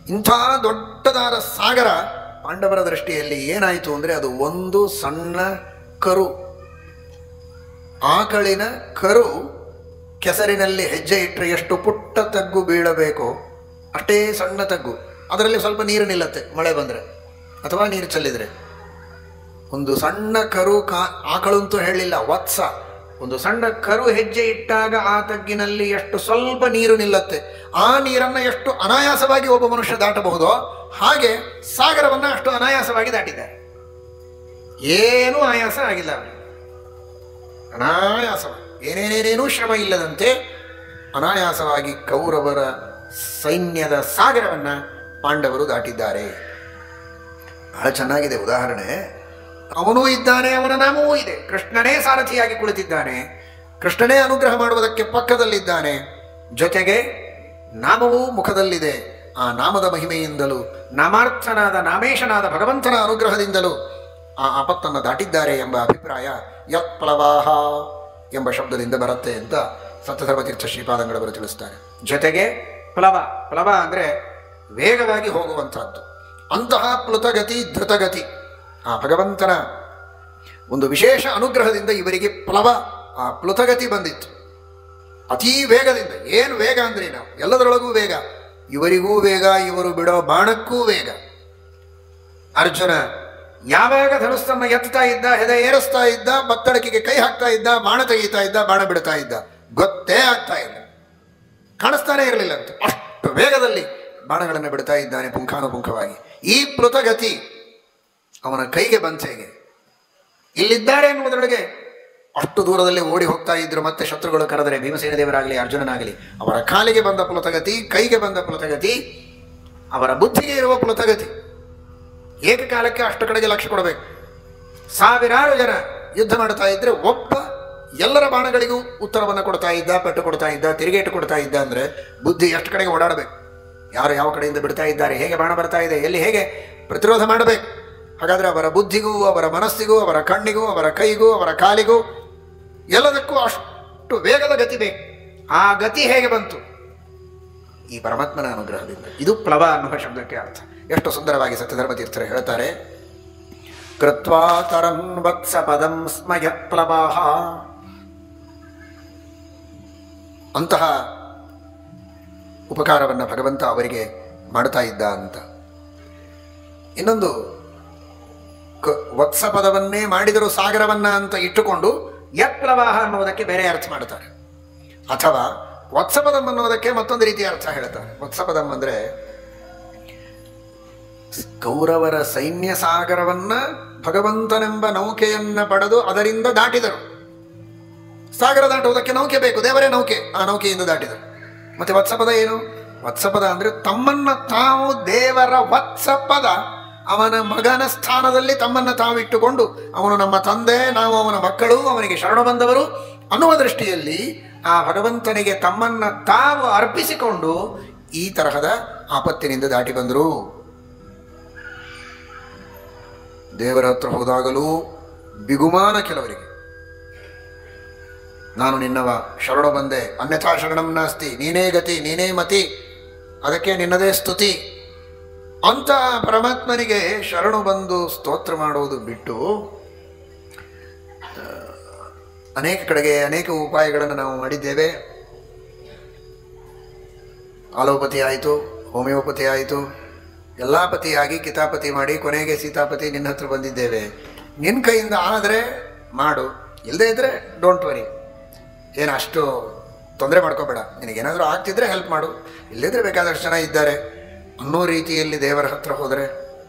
ಇಂಥ ದೊಡ್ಡದಾದ ಸಾಗರ ಪಾಂಡವರ ದೃಷ್ಟಿಯಲ್ಲಿ ಏನಾಯಿತು ಅಂದರೆ ಅದು ಒಂದು ಸಣ್ಣ ಕರು ಆಕಳಿನ ಕರು ಕೆಸರಿನಲ್ಲಿ ಹೆಜ್ಜೆ ಇಟ್ಟರೆ ಎಷ್ಟು ಪುಟ್ಟ ತಗ್ಗು ಬೀಳಬೇಕು ಅಷ್ಟೇ ಸಣ್ಣ ತಗ್ಗು ಅದರಲ್ಲಿ ಸ್ವಲ್ಪ ನೀರು ನಿಲ್ಲತ್ತೆ ಮಳೆ ಬಂದರೆ ಅಥವಾ ನೀರು ಚೆಲ್ಲಿದರೆ ಒಂದು ಸಣ್ಣ ಕರು ಕಾ ಆಕಳಂತೂ ಹೇಳಿಲ್ಲ ವತ್ಸ ಒಂದು ಸಣ್ಣ ಕರು ಹೆಜ್ಜೆ ಇಟ್ಟಾಗ ಆ ತಗ್ಗಿನಲ್ಲಿ ಎಷ್ಟು ಸ್ವಲ್ಪ ನೀರು ನಿಲ್ಲತ್ತೆ ಆ ನೀರನ್ನು ಎಷ್ಟು ಅನಾಯಾಸವಾಗಿ ಒಬ್ಬ ಮನುಷ್ಯ ದಾಟಬಹುದೋ ಹಾಗೆ ಸಾಗರವನ್ನು ಅಷ್ಟು ಅನಾಯಾಸವಾಗಿ ದಾಟಿದ್ದಾರೆ ಏನೂ ಆಯಾಸ ಆಗಿಲ್ಲ ಅವನಿಗೆ ಅನಾಯಾಸವಾಗಿ ಏನೇನೇನೇನೂ ಶ್ರಮ ಇಲ್ಲದಂತೆ ಅನಾಯಾಸವಾಗಿ ಕೌರವರ ಸೈನ್ಯದ ಸಾಗರವನ್ನ ಪಾಂಡವರು ದಾಟಿದ್ದಾರೆ ಬಹಳ ಚೆನ್ನಾಗಿದೆ ಉದಾಹರಣೆ ಅವನೂ ಇದ್ದಾನೆ ಅವನ ನಾಮವೂ ಇದೆ ಕೃಷ್ಣನೇ ಸಾರಥಿಯಾಗಿ ಕುಳಿತಿದ್ದಾನೆ ಕೃಷ್ಣನೇ ಅನುಗ್ರಹ ಮಾಡುವುದಕ್ಕೆ ಪಕ್ಕದಲ್ಲಿದ್ದಾನೆ ಜೊತೆಗೆ ನಾಮವೂ ಮುಖದಲ್ಲಿದೆ ಆ ನಾಮದ ಮಹಿಮೆಯಿಂದಲೂ ನಾಮಾರ್ಥನಾದ ನಾಮೇಶನಾದ ಭಗವಂತನ ಅನುಗ್ರಹದಿಂದಲೂ ಆ ಆಪತ್ತನ್ನು ದಾಟಿದ್ದಾರೆ ಎಂಬ ಅಭಿಪ್ರಾಯ ಯತ್ಪ್ಲವಾಹ ಎಂಬ ಶಬ್ದದಿಂದ ಬರುತ್ತೆ ಅಂತ ಸತ್ಯಧರ್ಮತೀರ್ಥ ಶ್ರೀಪಾದಂಗಳವರು ತಿಳಿಸ್ತಾರೆ ಜೊತೆಗೆ ಪ್ಲವ ಪ್ಲವ ಅಂದರೆ ವೇಗವಾಗಿ ಹೋಗುವಂತಹದ್ದು ಅಂತಹ ಪ್ಲುತಗತಿ ಧೃತಗತಿ ಆ ಭಗವಂತನ ಒಂದು ವಿಶೇಷ ಅನುಗ್ರಹದಿಂದ ಇವರಿಗೆ ಪ್ಲವ ಆ ಪ್ಲುತಗತಿ ಬಂದಿತ್ತು ಅತೀ ವೇಗದಿಂದ ಏನು ವೇಗ ಅಂದ್ರೆ ನಾವು ಎಲ್ಲದರೊಳಗೂ ವೇಗ ಇವರಿಗೂ ವೇಗ ಇವರು ಬಿಡೋ ಬಾಣಕ್ಕೂ ವೇಗ ಅರ್ಜುನ ಯಾವಾಗ ಧನುಸ್ಸನ್ನು ಎತ್ತಾ ಇದ್ದ ಹೆದೆ ಏರಿಸ್ತಾ ಇದ್ದ ಬತ್ತಳಿಕೆಗೆ ಕೈ ಹಾಕ್ತಾ ಇದ್ದ ಬಾಣ ತೆಗೀತಾ ಇದ್ದ ಬಾಣ ಬಿಡ್ತಾ ಇದ್ದ ಗೊತ್ತೇ ಆಗ್ತಾ ಇಲ್ಲ ಕಾಣಿಸ್ತಾನೆ ಇರಲಿಲ್ಲ ಅಂತ ಅಷ್ಟು ವೇಗದಲ್ಲಿ ಬಾಣಗಳನ್ನು ಬಿಡ್ತಾ ಇದ್ದಾನೆ ಪುಂಖಾನುಪುಂಖವಾಗಿ ಈ ಪ್ಲುತಗತಿ ಅವನ ಕೈಗೆ ಬಂತ ಹೇಗೆ ಇಲ್ಲಿದ್ದಾರೆ ಎನ್ನುವುದರೊಳಗೆ ಅಷ್ಟು ದೂರದಲ್ಲಿ ಓಡಿ ಹೋಗ್ತಾ ಇದ್ರು ಮತ್ತೆ ಶತ್ರುಗಳು ಕರೆದರೆ ಭೀಮಸೇನ ದೇವರಾಗಲಿ ಅರ್ಜುನನಾಗಲಿ ಅವರ ಕಾಲಿಗೆ ಬಂದ ಪ್ಲುತಗತಿ ಕೈಗೆ ಬಂದ ಪ್ಲುತಗತಿ ಅವರ ಬುದ್ಧಿಗೆ ಇರುವ ಪ್ಲುತಗತಿ ಏಕಕಾಲಕ್ಕೆ ಅಷ್ಟು ಕಡೆಗೆ ಲಕ್ಷ್ಯ ಕೊಡಬೇಕು ಸಾವಿರಾರು ಜನ ಯುದ್ಧ ಮಾಡ್ತಾ ಇದ್ರೆ ಒಬ್ಬ ಎಲ್ಲರ ಬಾಣಗಳಿಗೂ ಉತ್ತರವನ್ನು ಕೊಡ್ತಾ ಇದ್ದ ಪೆಟ್ಟು ಕೊಡ್ತಾ ಇದ್ದ ತಿರುಗೇಟು ಕೊಡ್ತಾ ಇದ್ದ ಅಂದ್ರೆ ಬುದ್ಧಿ ಎಷ್ಟು ಕಡೆಗೆ ಓಡಾಡಬೇಕು ಯಾರು ಯಾವ ಕಡೆಯಿಂದ ಬಿಡ್ತಾ ಇದ್ದಾರೆ ಹೇಗೆ ಬಾಣ ಬರ್ತಾ ಇದೆ ಎಲ್ಲಿ ಹೇಗೆ ಪ್ರತಿರೋಧ ಮಾಡಬೇಕು ಹಾಗಾದ್ರೆ ಅವರ ಬುದ್ಧಿಗೂ ಅವರ ಮನಸ್ಸಿಗೂ ಅವರ ಕಣ್ಣಿಗೂ ಅವರ ಕೈಗೂ ಅವರ ಕಾಲಿಗೂ ಎಲ್ಲದಕ್ಕೂ ಅಷ್ಟು ವೇಗದ ಗತಿ ಬೇಕು ಆ ಗತಿ ಹೇಗೆ ಬಂತು ಈ ಪರಮಾತ್ಮನ ಅನುಗ್ರಹದಿಂದ ಇದು ಪ್ಲವ ಅನ್ನುವ ಶಬ್ದಕ್ಕೆ ಅರ್ಥ ಎಷ್ಟು ಸುಂದರವಾಗಿ ಸತ್ಯಧರ್ಮ ತೀರ್ಥರು ಹೇಳ್ತಾರೆ ಕೃತ್ವಾ ತರನ್ ವತ್ಸ ಪದಂ ಸ್ಮಯತ್ ಪ್ಲವಾಹ ಅಂತಹ ಉಪಕಾರವನ್ನು ಭಗವಂತ ಅವರಿಗೆ ಮಾಡ್ತಾ ಇದ್ದ ಅಂತ ಇನ್ನೊಂದು ಕ- ವತ್ಸ ಪದವನ್ನೇ ಮಾಡಿದರು ಸಾಗರವನ್ನ ಅಂತ ಇಟ್ಟುಕೊಂಡು ಯತ್ಪ್ಲವಾಹ ಅನ್ನುವುದಕ್ಕೆ ಬೇರೆ ಅರ್ಥ ಮಾಡ್ತಾರೆ ಅಥವಾ ವತ್ಸಪದಂ ಅನ್ನೋದಕ್ಕೆ ಮತ್ತೊಂದು ರೀತಿಯ ಅರ್ಥ ಹೇಳ್ತಾರೆ ವತ್ಸಪದಂ ಅಂದ್ರೆ ಕೌರವರ ಸೈನ್ಯ ಸಾಗರವನ್ನ ಭಗವಂತನೆಂಬ ನೌಕೆಯನ್ನ ಪಡೆದು ಅದರಿಂದ ದಾಟಿದರು ಸಾಗರ ದಾಟುವುದಕ್ಕೆ ನೌಕೆ ಬೇಕು ದೇವರೇ ನೌಕೆ ಆ ನೌಕೆಯಿಂದ ದಾಟಿದರು ಮತ್ತೆ ವತ್ಸಪದ ಏನು ವತ್ಸಪದ ಅಂದ್ರೆ ತಮ್ಮನ್ನ ತಾವು ದೇವರ ವತ್ಸಪದ ಅವನ ಮಗನ ಸ್ಥಾನದಲ್ಲಿ ತಮ್ಮನ್ನ ತಾವು ಇಟ್ಟುಕೊಂಡು ಅವನು ನಮ್ಮ ತಂದೆ ನಾವು ಅವನ ಮಕ್ಕಳು ಅವನಿಗೆ ಶರಣ ಬಂದವರು ಅನ್ನುವ ದೃಷ್ಟಿಯಲ್ಲಿ ಆ ಭಗವಂತನಿಗೆ ತಮ್ಮನ್ನ ತಾವು ಅರ್ಪಿಸಿಕೊಂಡು ಈ ತರಹದ ಆಪತ್ತಿನಿಂದ ದಾಟಿ ಬಂದರು ದೇವರ ಹತ್ರ ಹೋದಾಗಲೂ ಬಿಗುಮಾನ ಕೆಲವರಿಗೆ ನಾನು ನಿನ್ನವ ಶರಣ ಬಂದೆ ಅನ್ಯಥಾ ಶರಣಂ ನಾಸ್ತಿ ನೀನೇ ಗತಿ ನೀನೇ ಮತಿ ಅದಕ್ಕೆ ನಿನ್ನದೇ ಸ್ತುತಿ ಅಂತ ಪರಮಾತ್ಮನಿಗೆ ಶರಣು ಬಂದು ಸ್ತೋತ್ರ ಮಾಡುವುದು ಬಿಟ್ಟು ಆ, ಅನೇಕ ಕಡೆಗೆ ಅನೇಕ ಉಪಾಯಗಳನ್ನು ನಾವು ಮಾಡಿದ್ದೇವೆ ಆಲೋಪತಿ ಆಯಿತು ಹೋಮಿಯೋಪತಿ ಆಯಿತು ಎಲ್ಲ ಪತಿಯಾಗಿ ಕಿತಾಪತಿ ಮಾಡಿ ಕೊನೆಗೆ ಸೀತಾಪತಿ ನಿನ್ನ ಹತ್ರ ಬಂದಿದ್ದೇವೆ ನಿನ್ನ ಕೈಯಿಂದ ಆದರೆ ಮಾಡು ಇಲ್ಲದೇ ಇದ್ರೆ ಡೋಂಟ್ ವರಿ ಏನು ಅಷ್ಟು ತೊಂದರೆ ಮಾಡ್ಕೋಬೇಡ ನಿನಗೇನಾದರೂ ಆಗ್ತಿದ್ರೆ ಹೆಲ್ಪ್ ಮಾಡು ಇಲ್ಲದಿದ್ರೆ ಬೇಕಾದಷ್ಟು ಜನ ಇದ್ದಾರೆ ಅನ್ನೋ ರೀತಿಯಲ್ಲಿ ದೇವರ ಹತ್ರ ಹೋದರೆ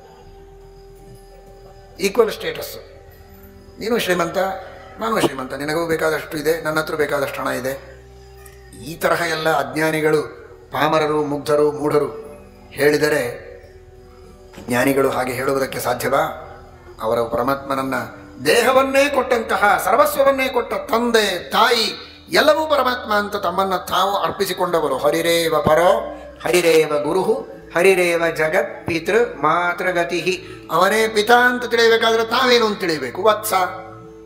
ಈಕ್ವಲ್ ಸ್ಟೇಟಸ್ಸು ನೀನು ಶ್ರೀಮಂತ ನಾನು ಶ್ರೀಮಂತ ನಿನಗೂ ಬೇಕಾದಷ್ಟು ಇದೆ ನನ್ನ ಹತ್ರ ಬೇಕಾದಷ್ಟು ಹಣ ಇದೆ ಈ ತರಹ ಎಲ್ಲ ಅಜ್ಞಾನಿಗಳು ಪಾಮರರು ಮುಗ್ಧರು ಮೂಢರು ಹೇಳಿದರೆ ಜ್ಞಾನಿಗಳು ಹಾಗೆ ಹೇಳುವುದಕ್ಕೆ ಸಾಧ್ಯವಾ ಅವರ ಪರಮಾತ್ಮನನ್ನ ದೇಹವನ್ನೇ ಕೊಟ್ಟಂತಹ ಸರ್ವಸ್ವವನ್ನೇ ಕೊಟ್ಟ ತಂದೆ ತಾಯಿ ಎಲ್ಲವೂ ಪರಮಾತ್ಮ ಅಂತ ತಮ್ಮನ್ನ ತಾವು ಅರ್ಪಿಸಿಕೊಂಡವರು ಹರಿರೇವ ಪರೋ ಹರಿರೇವ ಗುರು ಹರಿರೇವ ಜಗತ್ ಪಿತೃ ಮಾತೃಗತಿ ಅವನೇ ಪಿತಾ ಅಂತ ತಿಳಿಯಬೇಕಾದ್ರೆ ತಾವೇನು ಅಂತ ತಿಳಿಯಬೇಕು ವತ್ಸ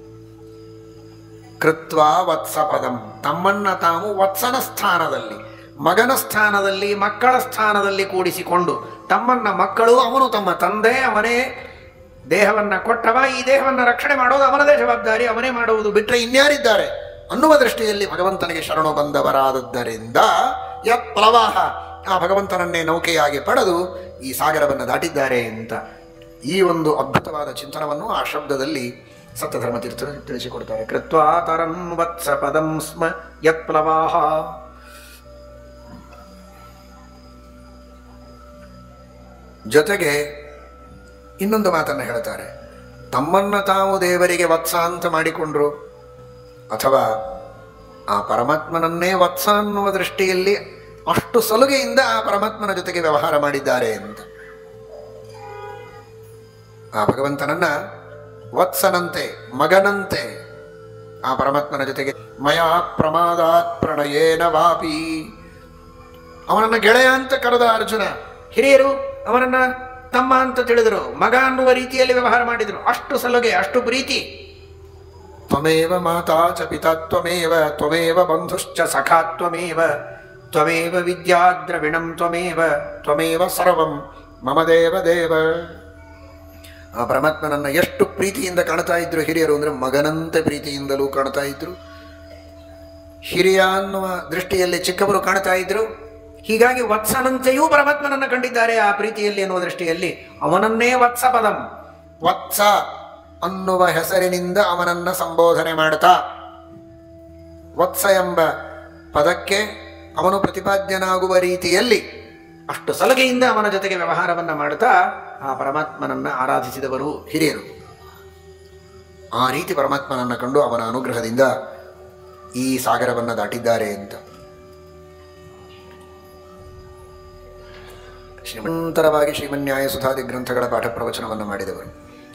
ಕೃತ್ವ ವತ್ಸ ಪದಂ ತಮ್ಮನ್ನ ತಾವು ವತ್ಸನ ಸ್ಥಾನದಲ್ಲಿ ಮಗನ ಸ್ಥಾನದಲ್ಲಿ ಮಕ್ಕಳ ಸ್ಥಾನದಲ್ಲಿ ಕೂಡಿಸಿಕೊಂಡು ತಮ್ಮನ್ನ ಮಕ್ಕಳು ಅವನು ತಮ್ಮ ತಂದೆ ಅವನೇ ದೇಹವನ್ನ ಕೊಟ್ಟವ ಈ ದೇಹವನ್ನ ರಕ್ಷಣೆ ಮಾಡೋದು ಅವನದೇ ಜವಾಬ್ದಾರಿ ಅವನೇ ಮಾಡುವುದು ಬಿಟ್ಟರೆ ಇನ್ಯಾರಿದ್ದಾರೆ ಅನ್ನುವ ದೃಷ್ಟಿಯಲ್ಲಿ ಭಗವಂತನಿಗೆ ಶರಣು ಬಂದವರಾದದ್ದರಿಂದ ಯತ್ ಪ್ರವಾಹ ಆ ಭಗವಂತನನ್ನೇ ನೌಕೆಯಾಗಿ ಪಡೆದು ಈ ಸಾಗರವನ್ನು ದಾಟಿದ್ದಾರೆ ಅಂತ ಈ ಒಂದು ಅದ್ಭುತವಾದ ಚಿಂತನವನ್ನು ಆ ಶಬ್ದದಲ್ಲಿ ಸತ್ಯಧರ್ಮ ತೀರ್ಥರು ತಿಳಿಸಿಕೊಡ್ತಾರೆ ಕೃತ್ವಾ ತರಂ ವತ್ಸ ಪದಂ ಸ್ಮ ಯತ್ ಪ್ಲವಾಹ ಜೊತೆಗೆ ಇನ್ನೊಂದು ಮಾತನ್ನು ಹೇಳ್ತಾರೆ ತಮ್ಮನ್ನ ತಾವು ದೇವರಿಗೆ ವತ್ಸ ಅಂತ ಮಾಡಿಕೊಂಡ್ರು ಅಥವಾ ಆ ಪರಮಾತ್ಮನನ್ನೇ ವತ್ಸ ಅನ್ನುವ ದೃಷ್ಟಿಯಲ್ಲಿ ಅಷ್ಟು ಸಲುಗೆಯಿಂದ ಆ ಪರಮಾತ್ಮನ ಜೊತೆಗೆ ವ್ಯವಹಾರ ಮಾಡಿದ್ದಾರೆ ಅಂತ ಆ ಭಗವಂತನನ್ನ ವತ್ಸನಂತೆ ಮಗನಂತೆ ಆ ಪರಮಾತ್ಮನ ಜೊತೆಗೆ ಮಯಾ ಪ್ರಮಾದಾತ್ ಪ್ರಣಯೇನ ವಾಪಿ ಅವನನ್ನ ಗೆಳೆಯ ಅಂತ ಕರೆದ ಅರ್ಜುನ ಹಿರಿಯರು ಅವನನ್ನ ತಮ್ಮ ಅಂತ ತಿಳಿದರು ಮಗ ಅನ್ನುವ ರೀತಿಯಲ್ಲಿ ವ್ಯವಹಾರ ಮಾಡಿದರು ಅಷ್ಟು ಸಲುಗೆ ಅಷ್ಟು ಪ್ರೀತಿ ತ್ವಮೇವ ಮಾತಾ ಚ ಪಿತಾ ತ್ವಮೇವ ತ್ವಮೇವ ಬಂಧುಶ್ಚ ಸಖಾ ತ್ವಮೇವ ತ್ವಮೇವ ವಿದ್ಯಾ ದ್ರವಿಣಂ ತ್ವಮೇವ ತ್ವಮೇವ ಸರ್ವಂ ಮಮ ದೇವ ದೇವ ಆ ಪರಮಾತ್ಮನನ್ನ ಎಷ್ಟು ಪ್ರೀತಿಯಿಂದ ಕಾಣ್ತಾ ಇದ್ರು ಹಿರಿಯರು ಅಂದ್ರೆ ಮಗನಂತೆ ಪ್ರೀತಿಯಿಂದಲೂ ಕಾಣ್ತಾ ಇದ್ರು ಹಿರಿಯ ಅನ್ನುವ ದೃಷ್ಟಿಯಲ್ಲಿ ಚಿಕ್ಕವರು ಕಾಣ್ತಾ ಇದ್ರು ಹೀಗಾಗಿ ವತ್ಸನಂತೆಯೂ ಪರಮಾತ್ಮನನ್ನ ಕಂಡಿದ್ದಾರೆ ಆ ಪ್ರೀತಿಯಲ್ಲಿ ಅನ್ನುವ ದೃಷ್ಟಿಯಲ್ಲಿ ಅವನನ್ನೇ ವತ್ಸ ಪದಂ ವತ್ಸ ಅನ್ನುವ ಹೆಸರಿನಿಂದ ಅವನನ್ನ ಸಂಬೋಧನೆ ಮಾಡ್ತಾ ವತ್ಸ ಎಂಬ ಪದಕ್ಕೆ ಅವನು ಪ್ರತಿಪಾದ್ಯನಾಗುವ ರೀತಿಯಲ್ಲಿ ಅಷ್ಟು ಸಲಗೆಯಿಂದ ಅವನ ಜೊತೆಗೆ ವ್ಯವಹಾರವನ್ನ ಮಾಡ್ತಾ ಆ ಪರಮಾತ್ಮನನ್ನ ಆರಾಧಿಸಿದವರು ಹಿರಿಯರು ಆ ರೀತಿ ಪರಮಾತ್ಮನನ್ನ ಕಂಡು ಅವನ ಅನುಗ್ರಹದಿಂದ ಈ ಸಾಗರವನ್ನ ದಾಟಿದ್ದಾರೆ ಅಂತ ಶ್ರೀಮಂತರವಾಗಿ ಶ್ರೀಮನ್ಯಾಯ ಸುಧಾದಿ ಗ್ರಂಥಗಳ ಪಾಠ ಪ್ರವಚನವನ್ನು ಮಾಡಿದವರು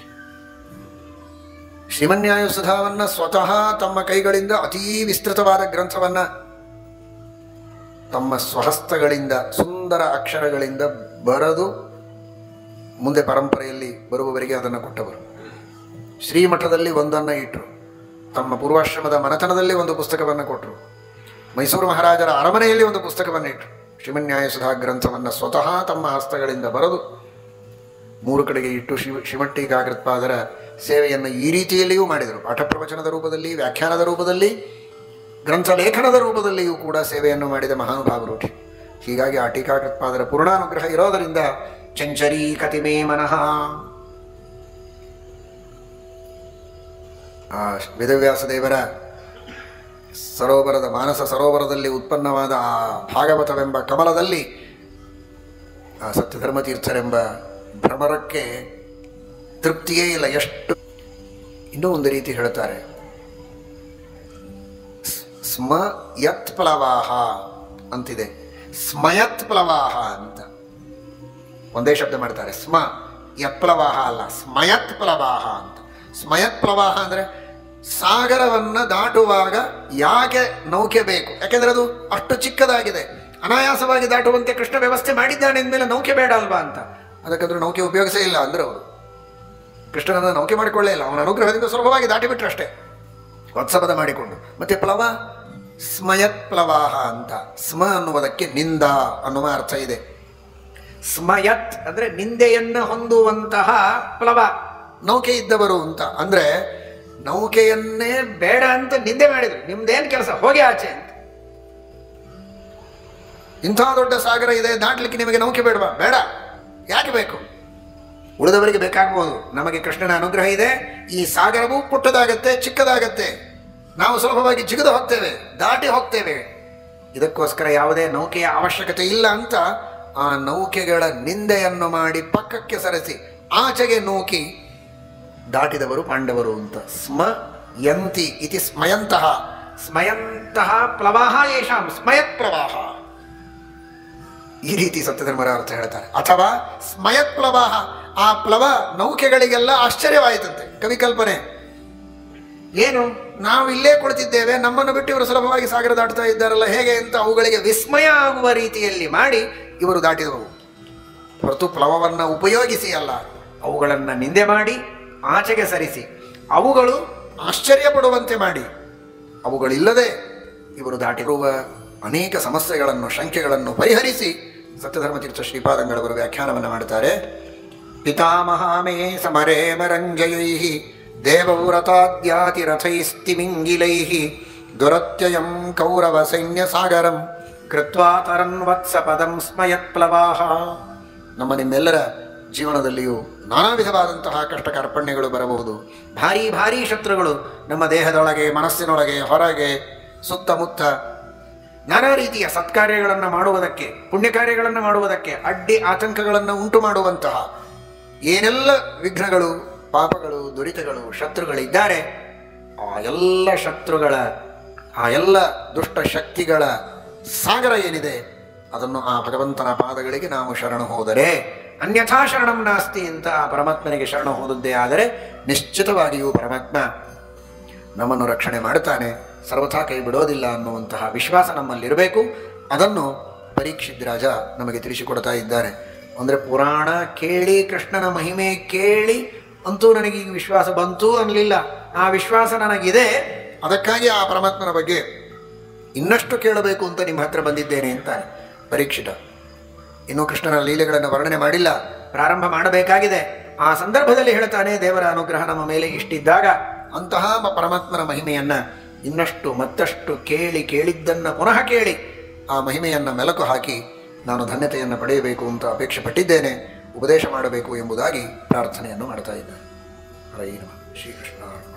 ಶ್ರೀಮನ್ಯಾಯ ಸುಧಾವನ್ನ ಸ್ವತಃ ತಮ್ಮ ಕೈಗಳಿಂದ ಅತೀ ವಿಸ್ತೃತವಾದ ಗ್ರಂಥವನ್ನ ತಮ್ಮ ಸ್ವಹಸ್ತಗಳಿಂದ ಸುಂದರ ಅಕ್ಷರಗಳಿಂದ ಬರೆದು ಮುಂದೆ ಪರಂಪರೆಯಲ್ಲಿ ಬರುವವರಿಗೆ ಅದನ್ನು ಕೊಟ್ಟವರು ಶ್ರೀಮಠದಲ್ಲಿ ಒಂದನ್ನು ಇಟ್ಟರು ತಮ್ಮ ಪೂರ್ವಾಶ್ರಮದ ಮನತನದಲ್ಲಿ ಒಂದು ಪುಸ್ತಕವನ್ನು ಕೊಟ್ಟರು ಮೈಸೂರು ಮಹಾರಾಜರ ಅರಮನೆಯಲ್ಲಿ ಒಂದು ಪುಸ್ತಕವನ್ನು ಇಟ್ಟರು ಶ್ರೀಮನ್ಯಾಯ ಸುಧಾ ಗ್ರಂಥವನ್ನು ಸ್ವತಃ ತಮ್ಮ ಹಸ್ತಗಳಿಂದ ಬರೆದು ಮೂರು ಕಡೆಗೆ ಇಟ್ಟು ಶಿವ ಶಿವಟ್ಟಿಗಾಗೃತ್ಪಾದರ ಸೇವೆಯನ್ನು ಈ ರೀತಿಯಲ್ಲಿಯೂ ಮಾಡಿದರು ಪಾಠ ಪ್ರವಚನದ ರೂಪದಲ್ಲಿ ವ್ಯಾಖ್ಯಾನದ ರೂಪದಲ್ಲಿ ಗ್ರಂಥ ಲೇಖನದ ರೂಪದಲ್ಲಿಯೂ ಕೂಡ ಸೇವೆಯನ್ನು ಮಾಡಿದ ಮಹಾನುಭಾವರು ಹೀಗಾಗಿ ಆ ಟೀಕಾಕೃತ್ಪಾದರ ಪೂರ್ಣಾನುಗ್ರಹ ಇರೋದರಿಂದ ಚಂಚರೀ ಕತಿಮೇ ಮನಃ ಆ ವೇದವ್ಯಾಸ ದೇವರ ಸರೋವರದ ಮಾನಸ ಸರೋವರದಲ್ಲಿ ಉತ್ಪನ್ನವಾದ ಆ ಭಾಗವತವೆಂಬ ಕಮಲದಲ್ಲಿ ಆ ಸತ್ಯಧರ್ಮತೀರ್ಥರೆಂಬ ಭ್ರಮರಕ್ಕೆ ತೃಪ್ತಿಯೇ ಇಲ್ಲ ಎಷ್ಟು ಇನ್ನೂ ಒಂದು ರೀತಿ ಹೇಳ್ತಾರೆ ಸ್- ಸ್ಮ ಯತ್ ಪ್ಲವಾಹ ಅಂತಿದೆ ಸ್ಮಯತ್ ಪ್ಲವಾಹ ಅಂತ ಒಂದೇ ಶಬ್ದ ಮಾಡ್ತಾರೆ ಸ್ಮ ಯತ್ಪ್ಲವಾಹ ಅಲ್ಲ ಸ್ಮಯತ್ ಪ್ಲವಾಹ ಅಂತ ಸ್ಮಯತ್ ಪ್ರವಾಹ ಅಂದ್ರೆ ಸಾಗರವನ್ನ ದಾಟುವಾಗ ಯಾಕೆ ನೌಕೆ ಬೇಕು ಯಾಕೆಂದ್ರೆ ಅದು ಅಷ್ಟು ಚಿಕ್ಕದಾಗಿದೆ ಅನಾಯಾಸವಾಗಿ ದಾಟುವಂತೆ ಕೃಷ್ಣ ವ್ಯವಸ್ಥೆ ಮಾಡಿದ್ದಾನೆ ಅಂದಮೇಲೆ ನೌಕೆ ಬೇಡ ಅಲ್ವಾ ಅಂತ ಅದಕ್ಕಂದ್ರೆ ನೌಕೆ ಉಪಯೋಗಿಸೇ ಇಲ್ಲ ಅಂದ್ರೆ ಅವರು ಕೃಷ್ಣನನ್ನ ನೌಕೆ ಮಾಡಿಕೊಳ್ಳೇ ಇಲ್ಲ ಅವನ ಅನುಗ್ರಹದಿಂದ ಸುಲಭವಾಗಿ ದಾಟಿಬಿಟ್ರು ಅಷ್ಟೇ ವತ್ಸಪದ ಮಾಡಿಕೊಂಡು ಮತ್ತೆ ಪ್ಲವ ಸ್ಮಯತ್ ಪ್ಲವಾಹ ಅಂತ ಸ್ಮ ಅನ್ನುವುದಕ್ಕೆ ನಿಂದ ಅನ್ನುವ ಅರ್ಥ ಇದೆ ಸ್ಮಯತ್ ಅಂದ್ರೆ ನಿಂದೆಯನ್ನ ಹೊಂದುವಂತಹ ಪ್ಲವ ನೌಕೆ ಇದ್ದವರು ಅಂತ ಅಂದ್ರೆ ನೌಕೆಯನ್ನೇ ಬೇಡ ಅಂತ ನಿಂದೆ ಮಾಡಿದ್ರು ನಿಮ್ದೇನ್ ಕೆಲಸ ಹೋಗಿ ಆಚೆ ಅಂತ ಇಂಥ ದೊಡ್ಡ ಸಾಗರ ಇದೆ ದಾಟ್ಲಿಕ್ಕೆ ನಿಮಗೆ ನೌಕೆ ಬೇಡವಾ ಬೇಡ ಯಾಕೆ ಬೇಕು ಉಳಿದವರಿಗೆ ಬೇಕಾಗಬಹುದು ನಮಗೆ ಕೃಷ್ಣನ ಅನುಗ್ರಹ ಇದೆ ಈ ಸಾಗರವು ಪುಟ್ಟದಾಗತ್ತೆ ಚಿಕ್ಕದಾಗತ್ತೆ ನಾವು ಸುಲಭವಾಗಿ ಜಿಗಿದು ಹೋಗ್ತೇವೆ ದಾಟಿ ಹೋಗ್ತೇವೆ ಇದಕ್ಕೋಸ್ಕರ ಯಾವುದೇ ನೌಕೆಯ ಅವಶ್ಯಕತೆ ಇಲ್ಲ ಅಂತ ಆ ನೌಕೆಗಳ ನಿಂದೆಯನ್ನು ಮಾಡಿ ಪಕ್ಕಕ್ಕೆ ಸರಿಸಿ ಆಚೆಗೆ ನೂಕಿ ದಾಟಿದವರು ಪಾಂಡವರು ಅಂತ ಸ್ಮ ಯಂತಿ ಇತಿ ಸ್ಮಯಂತಹ ಸ್ಮಯಂತಹ ಪ್ಲವಾಹ ಯೇಷಾಂ ಸ್ಮಯತ್ ಪ್ರವಾಹ ಈ ರೀತಿ ಸತ್ಯಧರ್ಮರ ಅರ್ಥ ಹೇಳ್ತಾರೆ ಅಥವಾ ಸ್ಮಯತ್ ಪ್ಲವಾಹ ಆ ಪ್ಲವ ನೌಕೆಗಳಿಗೆಲ್ಲ ಆಶ್ಚರ್ಯವಾಯಿತಂತೆ ಕವಿ ಕಲ್ಪನೆ ಏನು ನಾವು ಇಲ್ಲೇ ಕುಳಿತಿದ್ದೇವೆ ನಮ್ಮನ್ನು ಬಿಟ್ಟು ಇವರು ಸುಲಭವಾಗಿ ಸಾಗರ ದಾಟ್ತಾ ಇದ್ದಾರಲ್ಲ ಹೇಗೆ ಅಂತ ಅವುಗಳಿಗೆ ವಿಸ್ಮಯ ಆಗುವ ರೀತಿಯಲ್ಲಿ ಮಾಡಿ ಇವರು ದಾಟಿದವು ಹೊರತು ಪ್ಲವವನ್ನು ಉಪಯೋಗಿಸಿ ಅಲ್ಲ ಅವುಗಳನ್ನು ನಿಂದೆ ಮಾಡಿ ಆಚೆಗೆ ಸರಿಸಿ ಅವುಗಳು ಆಶ್ಚರ್ಯ ಪಡುವಂತೆ ಮಾಡಿ ಅವುಗಳಿಲ್ಲದೆ ಇವರು ದಾಟಿರುವ ಅನೇಕ ಸಮಸ್ಯೆಗಳನ್ನು ಶಂಕೆಗಳನ್ನು ಪರಿಹರಿಸಿ ಸತ್ಯಧರ್ಮತೀರ್ಥ ಶ್ರೀಪಾದಂಗಳವರು ವ್ಯಾಖ್ಯಾನವನ್ನು ಮಾಡ್ತಾರೆ ಪಿತಾಮಹ ಮೇ ಸಮರೇ ಮರಂಜಯೈ ದೇವವ್ರತಾದ್ಯಾತಿರಥೈಸ್ತಿಮಿಂಗಿಲೈ ದುರತ್ಯಯಂ ಕೌರವ ಸೈನ್ಯ ಸಾಗರಂ ಕೃತ್ವಾ ತರನ್ವತ್ಸ ಪದಂ ಸ್ಮಯತ್ಪ್ಲವಾಹ ನಮ್ಮ ನಿಮ್ಮೆಲ್ಲರ ಜೀವನದಲ್ಲಿಯೂ ನಾನಾ ವಿಧವಾದಂತಹ ಕಷ್ಟ ಕಾರ್ಪಣ್ಯಗಳು ಬರಬಹುದು ಭಾರೀ ಭಾರೀ ಶತ್ರುಗಳು ನಮ್ಮ ದೇಹದೊಳಗೆ ಮನಸ್ಸಿನೊಳಗೆ ಹೊರಗೆ ಸುತ್ತಮುತ್ತ ನಾನಾ ರೀತಿಯ ಸತ್ಕಾರ್ಯಗಳನ್ನು ಮಾಡುವುದಕ್ಕೆ ಪುಣ್ಯ ಕಾರ್ಯಗಳನ್ನು ಮಾಡುವುದಕ್ಕೆ ಅಡ್ಡಿ ಆತಂಕಗಳನ್ನು ಉಂಟು ಮಾಡುವಂತಹ ಏನೆಲ್ಲ ವಿಘ್ನಗಳು ಪಾಪಗಳು ದುರಿತಗಳು ಶತ್ರುಗಳಿದ್ದಾರೆ ಆ ಎಲ್ಲ ಶತ್ರುಗಳ ಆ ಎಲ್ಲ ದುಷ್ಟ ಶಕ್ತಿಗಳ ಸಾಗರ ಏನಿದೆ ಅದನ್ನು ಆ ಭಗವಂತನ ಪಾದಗಳಿಗೆ ನಾವು ಶರಣು ಹೋದರೆ ಅನ್ಯಥಾ ಶರಣಂ ನಾಸ್ತಿ ಅಂತ ಆ ಪರಮಾತ್ಮನಿಗೆ ಶರಣ ಹೋದದ್ದೇ ಆದರೆ ನಿಶ್ಚಿತವಾಗಿಯೂ ಪರಮಾತ್ಮ ನಮ್ಮನ್ನು ರಕ್ಷಣೆ ಮಾಡುತ್ತಾನೆ ಸರ್ವಥಾ ಕೈ ಬಿಡೋದಿಲ್ಲ ಅನ್ನುವಂತಹ ವಿಶ್ವಾಸ ನಮ್ಮಲ್ಲಿರಬೇಕು ಅದನ್ನು ಪರೀಕ್ಷಿತ್ ರಾಜ ನಮಗೆ ತಿಳಿಸಿಕೊಡ್ತಾ ಇದ್ದಾರೆ ಅಂದರೆ ಪುರಾಣ ಕೇಳಿ ಕೃಷ್ಣನ ಮಹಿಮೆ ಕೇಳಿ ಅಂತೂ ನನಗೆ ಈಗ ವಿಶ್ವಾಸ ಬಂತು ಅನ್ನಲಿಲ್ಲ ಆ ವಿಶ್ವಾಸ ನನಗಿದೆ ಅದಕ್ಕಾಗಿ ಆ ಪರಮಾತ್ಮನ ಬಗ್ಗೆ ಇನ್ನಷ್ಟು ಕೇಳಬೇಕು ಅಂತ ನಿಮ್ಮ ಹತ್ರ ಬಂದಿದ್ದೇನೆ ಅಂತಾನೆ ಪರೀಕ್ಷಿತ ಇನ್ನು ಕೃಷ್ಣನ ಲೀಲೆಗಳನ್ನು ವರ್ಣನೆ ಮಾಡಿಲ್ಲ ಪ್ರಾರಂಭ ಮಾಡಬೇಕಾಗಿದೆ ಆ ಸಂದರ್ಭದಲ್ಲಿ ಹೇಳ್ತಾನೆ ದೇವರ ಅನುಗ್ರಹ ನಮ್ಮ ಮೇಲೆ ಇಷ್ಟಿದ್ದಾಗ ಅಂತಹ ಮ- ಪರಮಾತ್ಮನ ಮಹಿಮೆಯನ್ನ ಇನ್ನಷ್ಟು ಮತ್ತಷ್ಟು ಕೇಳಿ ಕೇಳಿದ್ದನ್ನ ಪುನಃ ಕೇಳಿ ಆ ಮಹಿಮೆಯನ್ನ ಮೆಲಕು ಹಾಕಿ ನಾನು ಧನ್ಯತೆಯನ್ನು ಪಡೆಯಬೇಕು ಅಂತ ಅಪೇಕ್ಷೆ ಪಟ್ಟಿದ್ದೇನೆ ಉಪದೇಶ ಮಾಡಬೇಕು ಎಂಬುದಾಗಿ ಪ್ರಾರ್ಥನೆಯನ್ನು ಮಾಡ್ತಾ ಇದ್ದೇನೆ ಹರೈ ನಮಃ ಶ್ರೀಕೃಷ್ಣ